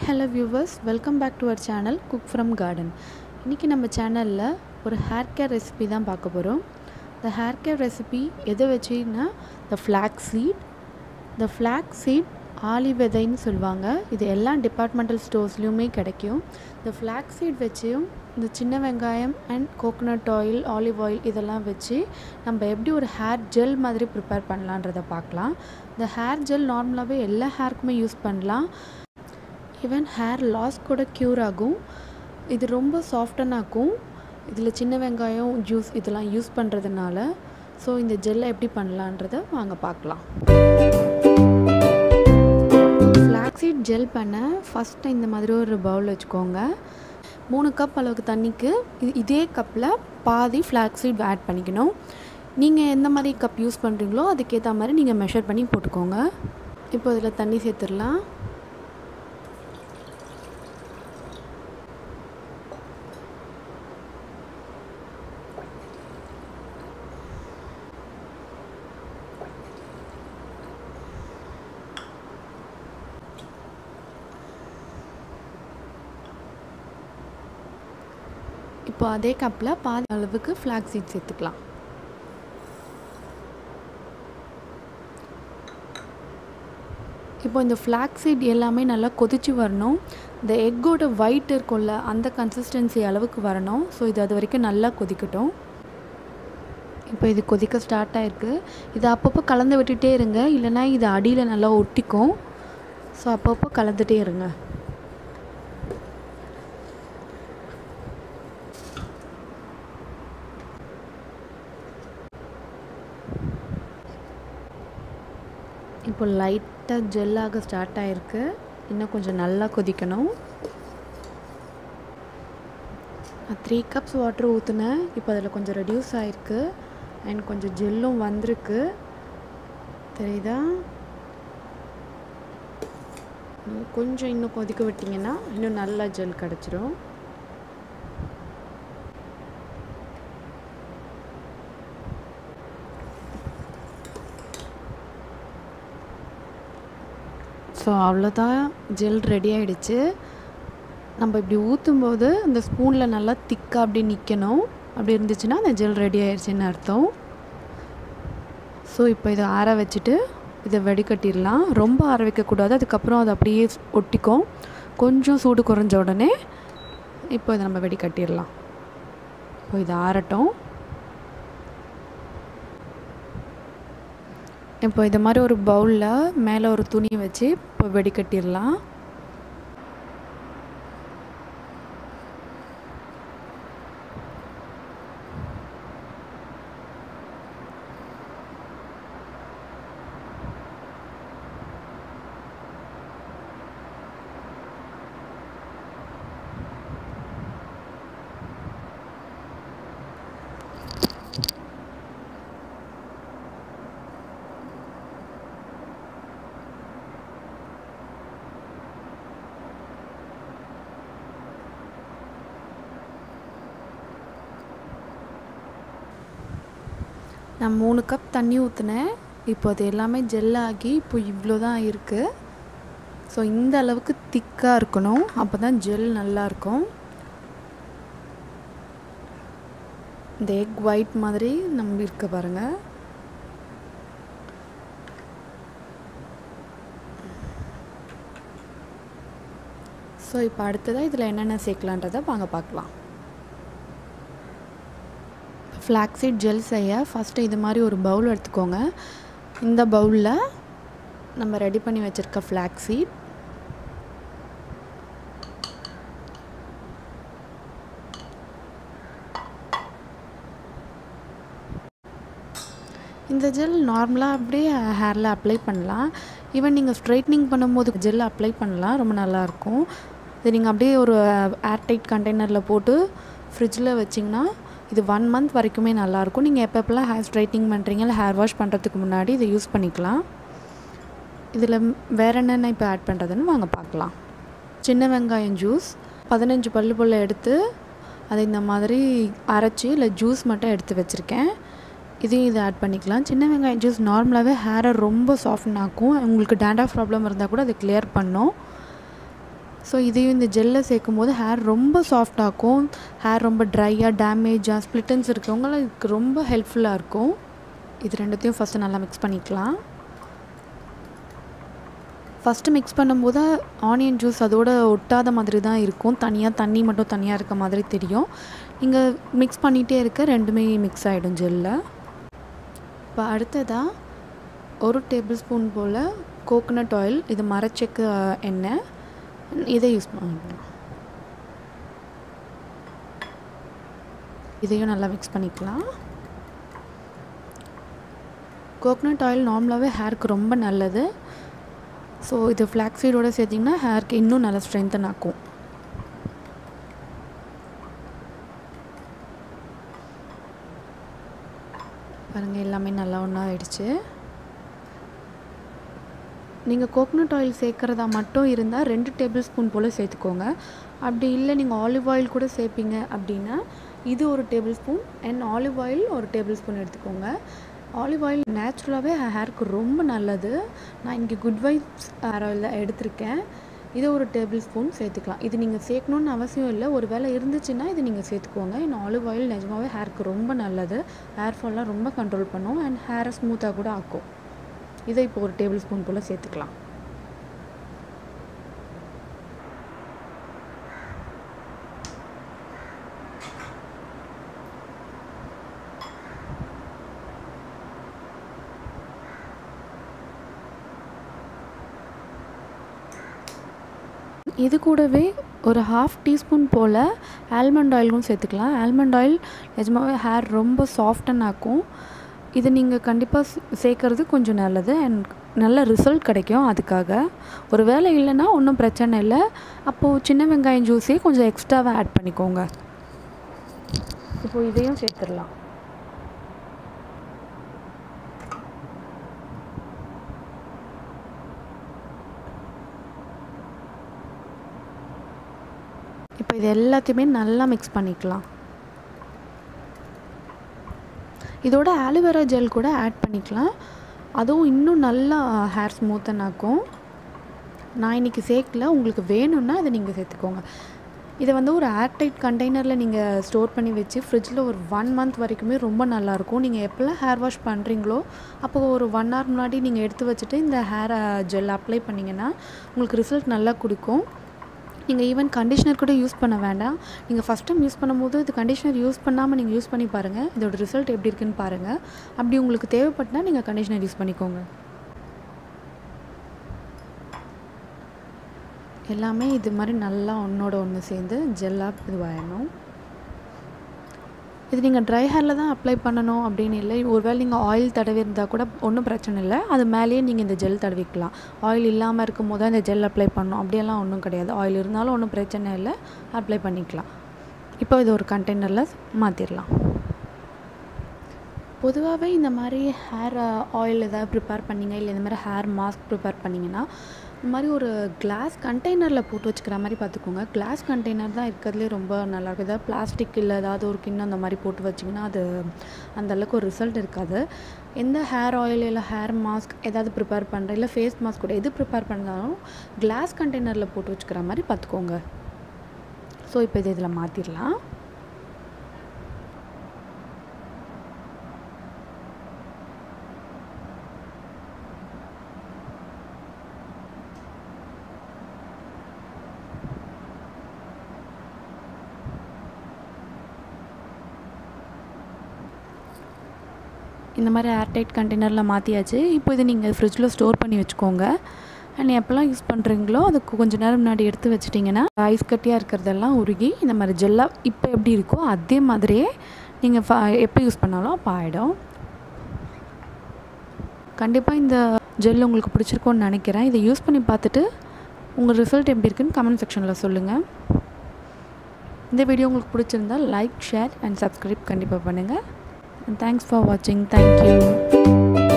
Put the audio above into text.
hello viewers welcome back to our channel cook from garden இன்றைக்கி நம்ம சேனலில் ஒரு ஹேர் கேர் ரெசிபி தான் பார்க்க போகிறோம் இந்த ஹேர் கேர் ரெசிபி எதை வச்சுன்னா இந்த ஃப்ளாக் சீட் இந்த ஃப்ளாக் சீட் ஆலி விதைன்னு சொல்லுவாங்க இது எல்லா டிபார்ட்மெண்டல் ஸ்டோர்ஸ்லேயுமே கிடைக்கும் இந்த ஃப்ளாக் சீட் வச்சும் இந்த சின்ன வெங்காயம் and coconut oil olive oil இதெல்லாம் வச்சு நம்ம எப்படி ஒரு ஹேர் ஜெல் மாதிரி ப்ரிப்பேர் பண்ணலான்றதை பார்க்கலாம் இந்த ஹேர் ஜெல் நார்மலாகவே எல்லா ஹேருக்குமே யூஸ் பண்ணலாம் ஈவன் ஹேர் லாஸ் கூட க்யூர் ஆகும் இது ரொம்ப சாஃப்டனாக்கும் இதில் சின்ன வெங்காயம் ஜூஸ் இதெல்லாம் யூஸ் பண்ணுறதுனால ஸோ இந்த ஜெல்லை எப்படி பண்ணலான்றதை வாங்க பார்க்கலாம் ஃப்ளாக்ஸீட் ஜெல் பண்ண ஃபஸ்ட்டு இந்த மாதிரி ஒரு பவுல் வச்சுக்கோங்க மூணு கப் அளவுக்கு தண்ணிக்கு இது இதே கப்பில் பாதி ஃப்ளாக்ஸீட் ஆட் பண்ணிக்கணும் நீங்கள் எந்த மாதிரி கப் யூஸ் பண்ணுறீங்களோ அதுக்கேற்ற மாதிரி நீங்கள் மெஷர் பண்ணி போட்டுக்கோங்க இப்போ இதில் தண்ணி சேர்த்துடலாம் இப்போ அதே கப்பில் பாதி அளவுக்கு ஃப்ளாக் சீட் சேர்த்துக்கலாம் இப்போ இந்த ஃப்ளாக் சீட் எல்லாமே நல்லா கொதிச்சு வரணும் இந்த எக்கோட ஒயிட் இருக்கும்ல அந்த கன்சிஸ்டன்சி அளவுக்கு வரணும் ஸோ இது அது வரைக்கும் நல்லா கொதிக்கட்டும் இப்போ இது கொதிக்க ஸ்டார்ட் ஆகிருக்கு இது அப்பப்போ கலந்து விட்டுட்டே இருங்க இல்லைனா இது அடியில் நல்லா ஒட்டிக்கும் ஸோ அப்பப்போ கலந்துகிட்டே இருங்க இப்போ லைட்டாக ஜெல்லாக ஸ்டார்ட் ஆகிருக்கு இன்னும் கொஞ்சம் நல்லா கொதிக்கணும் த்ரீ கப்ஸ் வாட்டர் ஊற்றுனேன் இப்போ அதில் கொஞ்சம் ரெடியூஸ் ஆகிருக்கு அண்ட் கொஞ்சம் ஜெல்லும் வந்திருக்கு தெரியுதா கொஞ்சம் இன்னும் கொதிக்க விட்டிங்கன்னா இன்னும் நல்லா ஜெல் கிடச்சிரும் ஸோ அவ்வளோதான் ஜெல் ரெடி ஆகிடுச்சு நம்ம இப்படி ஊற்றும்போது அந்த ஸ்பூனில் நல்லா திக்காக அப்படி நிற்கணும் அப்படி இருந்துச்சுன்னா அந்த ஜெல் ரெடி ஆயிடுச்சுன்னு அர்த்தம் ஸோ இப்போ இதை ஆற வச்சுட்டு இதை வடிகட்டிடலாம் ரொம்ப ஆற வைக்கக்கூடாது அதுக்கப்புறம் அது அப்படியே ஒட்டிக்கும் கொஞ்சம் சூடு குறைஞ்ச உடனே இப்போ இதை நம்ம வெடிக்கட்டிடலாம் இப்போ இது ஆறட்டும் இப்போ இது மாதிரி ஒரு பவுலில் மேலே ஒரு துணி வச்சு இப்போ வெடிக்கட்டிடலாம் நான் மூணு கப் தண்ணி ஊற்றினேன் இப்போ அது எல்லாமே ஜெல்லாகி இப்போ இவ்வளோ தான் இருக்குது ஸோ இந்த அளவுக்கு திக்காக இருக்கணும் அப்போ தான் ஜெல் நல்லாயிருக்கும் இந்த எக் ஒயிட் மாதிரி நம்ம இருக்க பாருங்கள் ஸோ இப்போ அடுத்ததாக இதில் என்னென்ன சேர்க்கலான்றதை வாங்க பார்க்கலாம் ஃப்ளாக்ஸீட் ஜெல் செய்ய ஃபஸ்ட்டு இது மாதிரி ஒரு பவுல் எடுத்துக்கோங்க இந்த பவுலில் நம்ம ரெடி பண்ணி வச்சுருக்க ஃப்ளாக்ஸீட் இந்த ஜெல் நார்மலாக அப்படியே ஹேரில் அப்ளை பண்ணலாம் ஈவன் நீங்கள் ஸ்ட்ரைட்னிங் பண்ணும்போது ஜெல் அப்ளை பண்ணலாம் ரொம்ப நல்லாயிருக்கும் இது நீங்கள் அப்படியே ஒரு ஏர்டைட் கண்டெய்னரில் போட்டு ஃப்ரிட்ஜில் வச்சிங்கன்னா இது ஒன் மந்த் வரைக்குமே நல்லாயிருக்கும் நீங்கள் எப்பப்பெல்லாம் ஹேர் ஸ்ட்ரைட்டிங் பண்ணுறீங்க இல்லை ஹேர் வாஷ் பண்ணுறதுக்கு முன்னாடி இதை யூஸ் பண்ணிக்கலாம் இதில் வேறு என்னென்ன இப்போ ஆட் பண்ணுறதுன்னு வாங்க பார்க்கலாம் சின்ன வெங்காயம் ஜூஸ் பதினஞ்சு பல்லு போல் எடுத்து அதை இந்த மாதிரி அரைச்சி இல்லை ஜூஸ் மட்டும் எடுத்து வச்சுருக்கேன் இதையும் இதை ஆட் பண்ணிக்கலாம் சின்ன வெங்காயம் ஜூஸ் நார்மலாகவே ஹேரை ரொம்ப சாஃப்டன் ஆக்கும் உங்களுக்கு டேண்டாஃப் ப்ராப்ளம் இருந்தால் கூட அதை கிளியர் பண்ணும் ஸோ இதையும் இந்த ஜெல்லை சேர்க்கும் போது ஹேர் ரொம்ப சாஃப்டாகும் ஹேர் ரொம்ப ட்ரையாக டேமேஜாக ஸ்ப்ளிட்டன்ஸ் இருக்கவங்களாம் இதுக்கு ரொம்ப ஹெல்ப்ஃபுல்லாக இருக்கும் இது ரெண்டுத்தையும் ஃபஸ்ட்டு நல்லா மிக்ஸ் பண்ணிக்கலாம் ஃபஸ்ட்டு மிக்ஸ் பண்ணும்போது ஆனியன் ஜூஸ் அதோட ஒட்டாத மாதிரி தான் இருக்கும் தனியாக தண்ணி மட்டும் தனியாக இருக்க மாதிரி தெரியும் நீங்கள் மிக்ஸ் பண்ணிகிட்டே இருக்க ரெண்டுமே மிக்ஸ் ஆகிடும் ஜெல்லில் இப்போ அடுத்ததாக ஒரு டேபிள் ஸ்பூன் போல் கோகோனட் ஆயில் இது மரச்செக்கு எண்ணெய் இதை யூஸ் பண்ணலாம் இதையும் நல்லா மிக்ஸ் பண்ணிக்கலாம் கோகோனட் ஆயில் நார்மலாகவே ஹேருக்கு ரொம்ப நல்லது ஸோ இது ஃப்ளாக்ஸீடோடு சேர்த்திங்கன்னா ஹேருக்கு இன்னும் நல்லா ஸ்ட்ரென்தன் ஆக்கும் பாருங்கள் எல்லாமே நல்லா ஒன்றா ஆயிடுச்சு நீங்கள் கோகோனட் ஆயில் சேர்க்குறதா மட்டும் இருந்தால் ரெண்டு டேபிள் ஸ்பூன் போல் சேர்த்துக்கோங்க அப்படி இல்லை நீங்கள் ஆலிவ் ஆயில் கூட சேர்ப்பீங்க அப்படின்னா இது ஒரு tablespoon and olive oil ஒரு டேபிள் ஸ்பூன் எடுத்துக்கோங்க ஆலிவ் ஆயில் நேச்சுரலாகவே ஹேருக்கு ரொம்ப நல்லது நான் இங்கே குட் வைப்ஸ் ஹேர் ஆயில் தான் எடுத்திருக்கேன் இதை ஒரு டேபிள் ஸ்பூன் சேர்த்துக்கலாம் இது நீங்கள் சேர்க்கணுன்னு அவசியம் இல்லை ஒரு வேளை இருந்துச்சுன்னா இது நீங்கள் சேர்த்துக்கோங்க இன்னும் ஆலிவ் ஆயில் நிஜமாகவே ஹேருக்கு ரொம்ப நல்லது ஹேர் ஃபால்லாம் ரொம்ப கண்ட்ரோல் பண்ணும் அண்ட் ஹேரை ஸ்மூத்தாக கூட ஆக்கும் இதை இப்போ ஒரு டேபிள் ஸ்பூன் போல் சேர்த்துக்கலாம் இது கூடவே ஒரு ஹாஃப் டீஸ்பூன் போல் ஆல்மண்ட் ஆயிலும் சேர்த்துக்கலாம் ஆல்மண்ட் ஆயில் நிஜமாகவே ஹேர் ரொம்ப சாஃப்டன் ஆக்கும் இது நீங்கள் கண்டிப்பாக சேர்க்குறது கொஞ்சம் நல்லது அண்ட் நல்ல ரிசல்ட் கிடைக்கும் அதுக்காக ஒரு வேலை இல்லைன்னா ஒன்றும் பிரச்சனை இல்லை அப்போது சின்ன வெங்காயம் ஜூஸே கொஞ்சம் எக்ஸ்ட்ராவாக ஆட் பண்ணிக்கோங்க இப்போது இதையும் சேர்த்துடலாம் இப்போ இது எல்லாத்தையுமே நல்லா மிக்ஸ் பண்ணிக்கலாம் இதோட ஆலோவேரா ஜெல் கூட ஆட் பண்ணிக்கலாம் அதுவும் இன்னும் நல்லா ஹேர் ஸ்மூத்தன் ஆக்கும் நான் இன்றைக்கி சேர்க்கல உங்களுக்கு வேணும்னா அதை நீங்கள் சேர்த்துக்கோங்க இதை வந்து ஒரு ஏர்டைட் கண்டெய்னரில் நீங்கள் ஸ்டோர் பண்ணி வச்சு ஃப்ரிட்ஜில் ஒரு ஒன் மந்த் வரைக்குமே ரொம்ப நல்லாயிருக்கும் நீங்கள் எப்போல்லாம் ஹேர் வாஷ் பண்ணுறீங்களோ அப்போ ஒரு ஒன் ஹவர் முன்னாடி நீங்கள் எடுத்து வச்சுட்டு இந்த ஹேர் ஜெல் அப்ளை பண்ணிங்கன்னா உங்களுக்கு ரிசல்ட் நல்லா கொடுக்கும் நீங்கள் ஈவன் கண்டிஷ்னர் கூட யூஸ் பண்ண வேண்டாம் நீங்கள் ஃபஸ்ட் டைம் யூஸ் பண்ணும்போது இது கண்டிஷ்னர் யூஸ் பண்ணாமல் நீங்கள் யூஸ் பண்ணி பாருங்கள் இதோட ரிசல்ட் எப்படி இருக்குன்னு பாருங்கள் அப்படி உங்களுக்கு தேவைப்பட்டால் நீங்கள் கண்டிஷ்னர் யூஸ் பண்ணிக்கோங்க எல்லாமே இது மாதிரி நல்லா ஒன்றோட ஒன்று சேர்ந்து ஜெல்லாக இதுவாகிடணும் இது நீங்கள் ட்ரை ஹேரில் தான் அப்ளை பண்ணணும் அப்படின்னு இல்லை ஒருவேளை நீங்கள் ஆயில் தடவி இருந்தால் கூட ஒன்றும் பிரச்சனை இல்லை அது மேலேயே நீங்கள் இந்த ஜெல் தடவிக்கலாம் ஆயில் இல்லாமல் இருக்கும் போது தான் இந்த ஜெல் அப்ளை பண்ணணும் அப்படியெல்லாம் ஒன்றும் கிடையாது ஆயில் இருந்தாலும் ஒன்றும் பிரச்சனை இல்லை அப்ளை பண்ணிக்கலாம் இப்போ இது ஒரு கண்டெய்னரில் மாற்றிடலாம் பொதுவாகவே இந்த மாதிரி ஹேர் ஆயில் ஏதாவது ப்ரிப்பேர் பண்ணிங்க இல்லை இந்த மாதிரி ஹேர் மாஸ்க் ப்ரிப்பேர் பண்ணிங்கன்னா இந்த மாதிரி ஒரு கிளாஸ் கண்டெய்னரில் போட்டு வச்சுக்கிற மாதிரி பார்த்துக்கோங்க கிளாஸ் கண்டெய்னர் தான் இருக்கிறதுலே ரொம்ப நல்லாயிருக்கும் ஏதாவது பிளாஸ்டிக் இல்லை ஏதாவது ஒரு கிண்ணம் அந்த மாதிரி போட்டு வச்சிங்கன்னா அது அந்தளவுக்கு ஒரு ரிசல்ட் இருக்காது எந்த ஹேர் ஆயில் இல்லை ஹேர் மாஸ்க் ஏதாவது ப்ரிப்பேர் பண்ணுற இல்லை ஃபேஸ் மாஸ்க் கூட எது ப்ரிப்பேர் பண்ணாலும் கிளாஸ் கண்டெய்னரில் போட்டு வச்சுக்கிற மாதிரி பார்த்துக்கோங்க ஸோ இப்போ இது இதில் மாற்றிடலாம் இந்த மாதிரி ஏர்டைட் கண்டெய்னரில் மாற்றியாச்சு இப்போ இது நீங்கள் ஃப்ரிட்ஜில் ஸ்டோர் பண்ணி வச்சுக்கோங்க அண்ட் எப்போல்லாம் யூஸ் பண்ணுறீங்களோ அதுக்கு கொஞ்சம் நேரம் முன்னாடி எடுத்து வச்சிட்டிங்கன்னா ஐஸ் கட்டியாக இருக்கிறதெல்லாம் உருகி இந்த மாதிரி ஜெல்லாக இப்போ எப்படி இருக்கோ அதே மாதிரியே நீங்கள் ஃப எப்போ யூஸ் பண்ணாலும் அப்போ ஆகிடும் கண்டிப்பாக இந்த ஜெல் உங்களுக்கு பிடிச்சிருக்கோன்னு நினைக்கிறேன் இதை யூஸ் பண்ணி பார்த்துட்டு உங்கள் ரிசல்ட் எப்படி இருக்குன்னு கமெண்ட் செக்ஷனில் சொல்லுங்கள் இந்த வீடியோ உங்களுக்கு பிடிச்சிருந்தால் லைக் ஷேர் அண்ட் சப்ஸ்கிரைப் கண்டிப்பாக பண்ணுங்கள் and thanks for watching thank you